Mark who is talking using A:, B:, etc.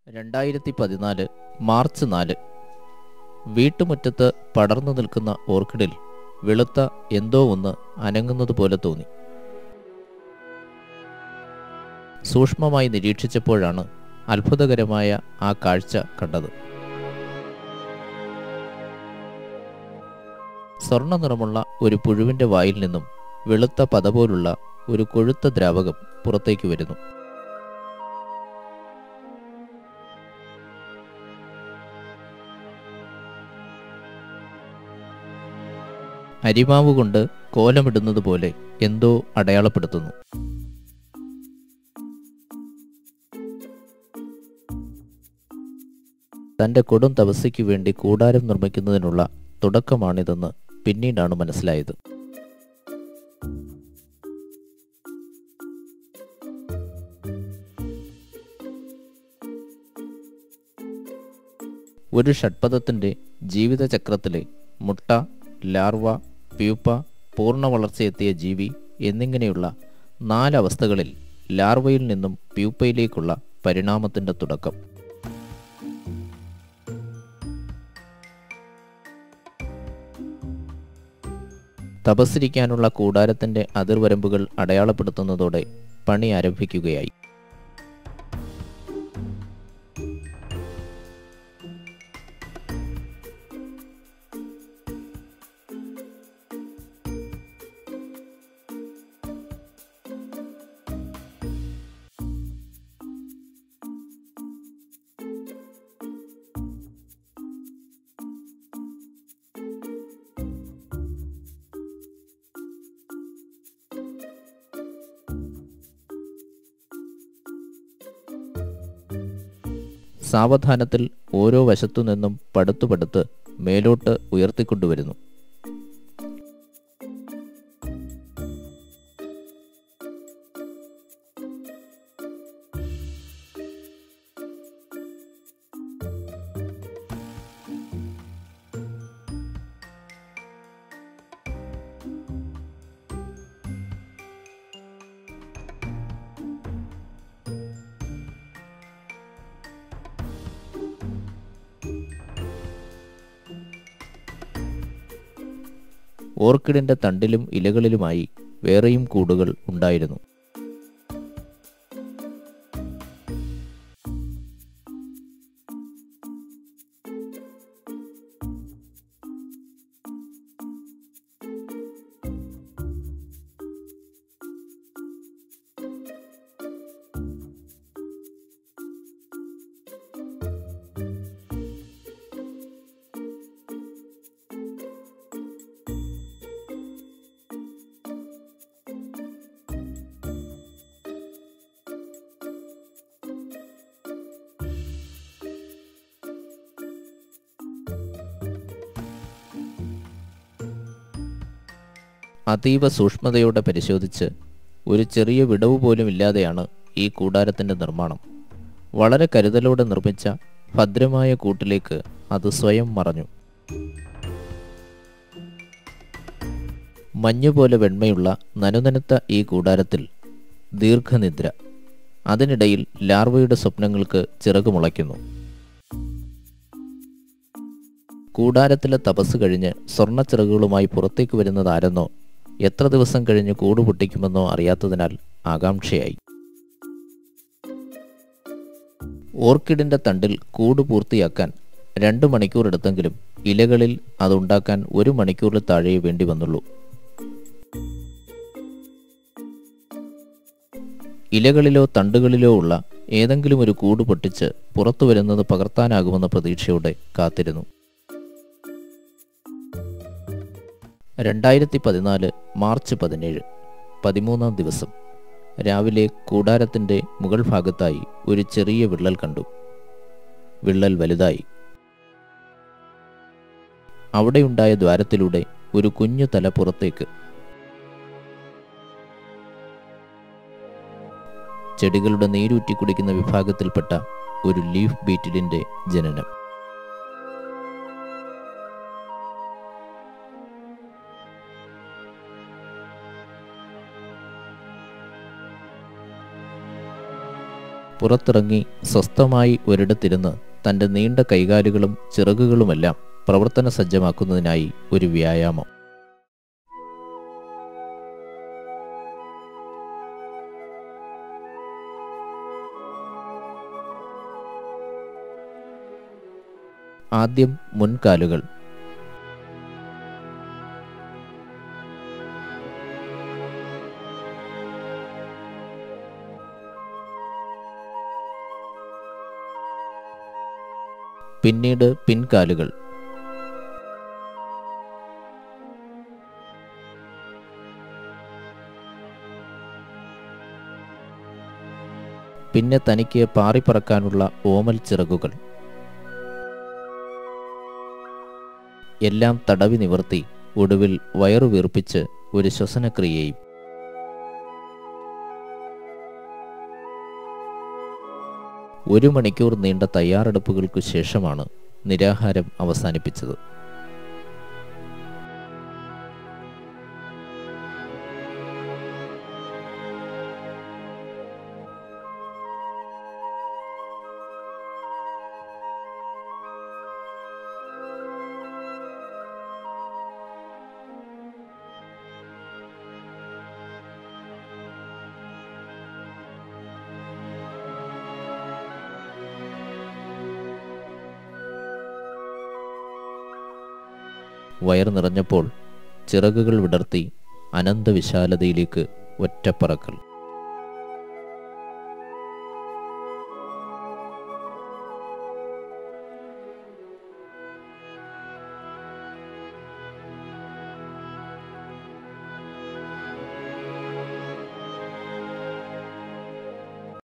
A: രണ്ടായിരത്തി പതിനാല് മാർച്ച് നാല് വീട്ടുമുറ്റത്ത് പടർന്നു നിൽക്കുന്ന ഓർക്കിഡിൽ വെളുത്ത എന്തോ ഒന്ന് അനങ്ങുന്നത് പോലെ തോന്നി സൂക്ഷ്മമായി നിരീക്ഷിച്ചപ്പോഴാണ് അത്ഭുതകരമായ ആ കാഴ്ച കണ്ടത് സ്വർണ്ണ നിറമുള്ള ഒരു പുഴുവിന്റെ വായിൽ നിന്നും വെളുത്ത പത പോലുള്ള ഒരു കൊഴുത്ത ദ്രാവകം പുറത്തേക്ക് വരുന്നു അരിമാവ് കൊണ്ട് കോലമിടുന്നത് പോലെ എന്തോ അടയാളപ്പെടുത്തുന്നു തന്റെ കൊടും തപസ്യയ്ക്ക് വേണ്ടി കൂടാരം നിർമ്മിക്കുന്നതിനുള്ള തുടക്കമാണിതെന്ന് പിന്നീടാണ് മനസ്സിലായത് ഒരു ഷഡ്പഥത്തിന്റെ ജീവിതചക്രത്തിലെ മുട്ട ലാർവ പ്യൂപ്പ പൂർണ്ണ വളർച്ചയെത്തിയ ജീവി എന്നിങ്ങനെയുള്ള നാലവസ്ഥകളിൽ ലാർവയിൽ നിന്നും പ്യൂപ്പയിലേക്കുള്ള പരിണാമത്തിന്റെ തുടക്കം തപസ്സിരിക്കാനുള്ള കൂടാരത്തിന്റെ അതിർവരമ്പുകൾ അടയാളപ്പെടുത്തുന്നതോടെ പണി ആരംഭിക്കുകയായി സാവധാനത്തിൽ ഓരോ വശത്തു നിന്നും പടുത്തു പടുത്ത് മേലോട്ട് ഉയർത്തിക്കൊണ്ടുവരുന്നു ഓർക്കിഡിന്റെ തണ്ടിലും ഇലകളിലുമായി വേറെയും കൂടുകൾ ഉണ്ടായിരുന്നു അതീവ സൂക്ഷ്മതയോടെ പരിശോധിച്ച് ഒരു ചെറിയ വിടവ് പോലും ഇല്ലാതെയാണ് ഈ കൂടാരത്തിന്റെ നിർമ്മാണം വളരെ കരുതലോടെ നിർമ്മിച്ച ഭദ്രമായ കൂട്ടിലേക്ക് അത് സ്വയം മറഞ്ഞു മഞ്ഞുപോലെ വെണ്മയുള്ള നനുനനുത്ത ഈ കൂടാരത്തിൽ ദീർഘനിദ്ര അതിനിടയിൽ ലാർവയുടെ സ്വപ്നങ്ങൾക്ക് ചിറകുമുളയ്ക്കുന്നു കൂടാരത്തിലെ തപസ് കഴിഞ്ഞ് സ്വർണ്ണച്ചിറകുകളുമായി പുറത്തേക്ക് വരുന്നതാരെന്നോ എത്ര ദിവസം കഴിഞ്ഞ് കൂട് പൊട്ടിക്കുമെന്നോ അറിയാത്തതിനാൽ ആകാംക്ഷയായി ഓർക്കിഡിന്റെ തണ്ടിൽ കൂട് പൂർത്തിയാക്കാൻ രണ്ട് മണിക്കൂർ എടുത്തെങ്കിലും ഇലകളിൽ അതുണ്ടാക്കാൻ ഒരു മണിക്കൂറിൽ താഴെ വേണ്ടി വന്നുള്ളൂ ഇലകളിലോ തണ്ടുകളിലോ ഉള്ള ഏതെങ്കിലും ഒരു കൂട് പൊട്ടിച്ച് പുറത്തു വരുന്നത് പകർത്താനാകുമെന്ന പ്രതീക്ഷയോടെ കാത്തിരുന്നു രണ്ടായിരത്തി പതിനാല് മാർച്ച് പതിനേഴ് പതിമൂന്നാം ദിവസം രാവിലെ കൂടാരത്തിൻ്റെ മുകൾ ഭാഗത്തായി ഒരു ചെറിയ വിള്ളൽ കണ്ടു വിള്ളൽ വലുതായി അവിടെയുണ്ടായ ദ്വാരത്തിലൂടെ ഒരു കുഞ്ഞു തല പുറത്തേക്ക് ചെടികളുടെ നീരൂറ്റി കുടിക്കുന്ന വിഭാഗത്തിൽപ്പെട്ട ഒരു ലീഫ് ബീറ്റിലിന്റെ ജനനം പുറത്തിറങ്ങി സ്വസ്ഥമായി ഒരിടത്തിരുന്ന് തൻ്റെ നീണ്ട കൈകാലുകളും ചിറകുകളുമെല്ലാം പ്രവർത്തന സജ്ജമാക്കുന്നതിനായി ഒരു വ്യായാമം ആദ്യം മുൻകാലുകൾ പിന്നീട് പിൻകാലുകൾ പിന്നെ തനിക്ക് പാറിപ്പറക്കാനുള്ള ഓമൽ ചിറകുകൾ എല്ലാം തടവി നിവർത്തി ഒടുവിൽ വയറു വീർപ്പിച്ച് ഒരു ശ്വസനക്രിയയും ഒരു മണിക്കൂർ നീണ്ട തയ്യാറെടുപ്പുകൾക്കു ശേഷമാണ് നിരാഹാരം അവസാനിപ്പിച്ചത് വയർ നിറഞ്ഞപ്പോൾ ചിറകുകൾ വിടർത്തി അനന്തവിശാലതയിലേക്ക് ഒറ്റപ്പറക്കൽ